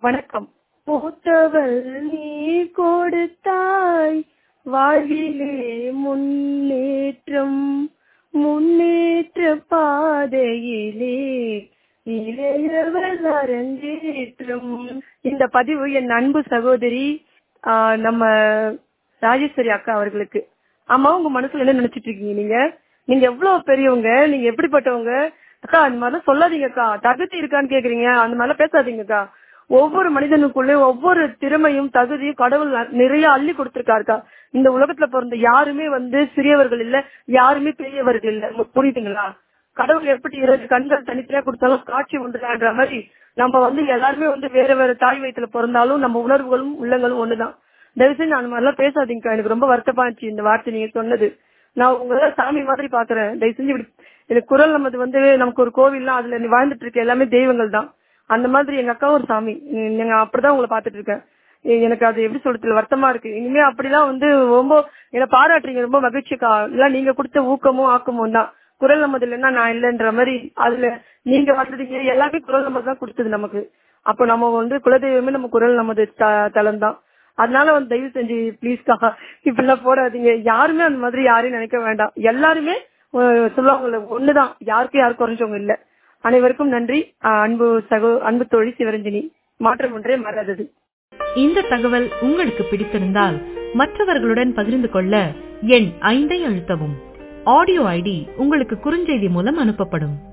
வணக்கம் மூத்தவள் நீ கொடுத்தாய் வாழ்விலே முன்னேற்றம் முன்னேற்ற பாதையிலே இளையவர் அரங்கேற்றம் இந்த பதிவு என் அன்பு சகோதரி ஆஹ், நம்ம ராஜேஸ்வரி அக்கா அவர்களுக்கு ஆமா உங்க மனசுல என்ன நினைச்சிட்டு இருக்கீங்க நீங்க நீங்க எவ்வளவு பெரியவங்க நீங்க எப்படிப்பட்டவங்க அக்கா அந்த மாதிரிலாம் சொல்லாதீங்க அக்கா தகுதி இருக்கான்னு கேக்குறீங்க அந்த மாதிரிலாம் பேசாதீங்க அக்கா ஒவ்வொரு மனிதனுக்குள்ளே ஒவ்வொரு திறமையும் தகுதியும் கடவுள் நிறைய அள்ளி கொடுத்திருக்காருக்கா இந்த உலகத்துல பிறந்த யாருமே வந்து சிறியவர்கள் இல்ல யாருமே பெரியவர்கள் இல்ல உங்களுக்கு புரியுதுங்களா கடவுள் எப்படி இரண்டு கண்கள் தனித்தனியா கொடுத்தாலும் காட்சி ஒன்றுதான்ற மாதிரி நம்ம வந்து எல்லாருமே வந்து வேற வேற தாய் வயித்துல பிறந்தாலும் நம்ம உணர்வுகளும் உள்ளங்களும் ஒண்ணுதான் தயவு செஞ்சு அந்த மாதிரிலாம் பேசாதீங்கக்கா எனக்கு ரொம்ப வருத்தமா இருந்துச்சு இந்த வார்த்தை நீங்க சொன்னது நான் உங்களை சாமி மாதிரி பாக்குறேன் தயவு செஞ்சு இப்படி இந்த குரல் நமது வந்து நமக்கு ஒரு கோவில்லாம் அதுல நீ வாழ்ந்துட்டு இருக்க எல்லாமே தெய்வங்கள் தான் அந்த மாதிரி எங்க அக்கா ஒரு சாமி நீங்க அப்படிதான் உங்களை பாத்துட்டு இருக்கேன் எ- எனக்கு அது எப்படி சொல்றது வருத்தமா இருக்கு இனிமே அப்படிலாம் வந்து ரொம்ப என்ன பாராட்டுறீங்க ரொம்ப மகிழ்ச்சிக்கா இல்ல நீங்க கொடுத்த ஊக்கமும் ஆக்கமும் தான் குரல் நமது இல்லைன்னா நான் இல்லைன்ற மாதிரி அதுல நீங்க வந்ததுங்க எல்லாமே குரல் நமது தான் கொடுத்தது நமக்கு அப்ப நம்ம வந்து குலதெய்வமே நம்ம குரல் நமது தலம் தான் அதனால வந்து தயவு செஞ்சு ப்ளீஸ்க்கா இப்படிலாம் போடாதீங்க யாருமே அந்த மாதிரி யாரையும் நினைக்க வேண்டாம் எல்லாருமே அஹ், சொல்லுவாங்கல்ல ஒண்ணுதான் யாருக்கும் யாரும் குறைஞ்சவங்க இல்ல அனைவருக்கும் நன்றி அஹ், அன்பு சகோ அன்பு தோழி சிவரஞ்சனி மாற்றம் ஒன்றே மாறாதது இந்த தகவல் உங்களுக்கு பிடித்திருந்தால் மற்றவர்களுடன் பகிர்ந்து கொள்ள எண் ஐந்தை அழுத்தவும் ஆடியோ ஐடி உங்களுக்கு குறுஞ்செய்தி மூலம் அனுப்பப்படும்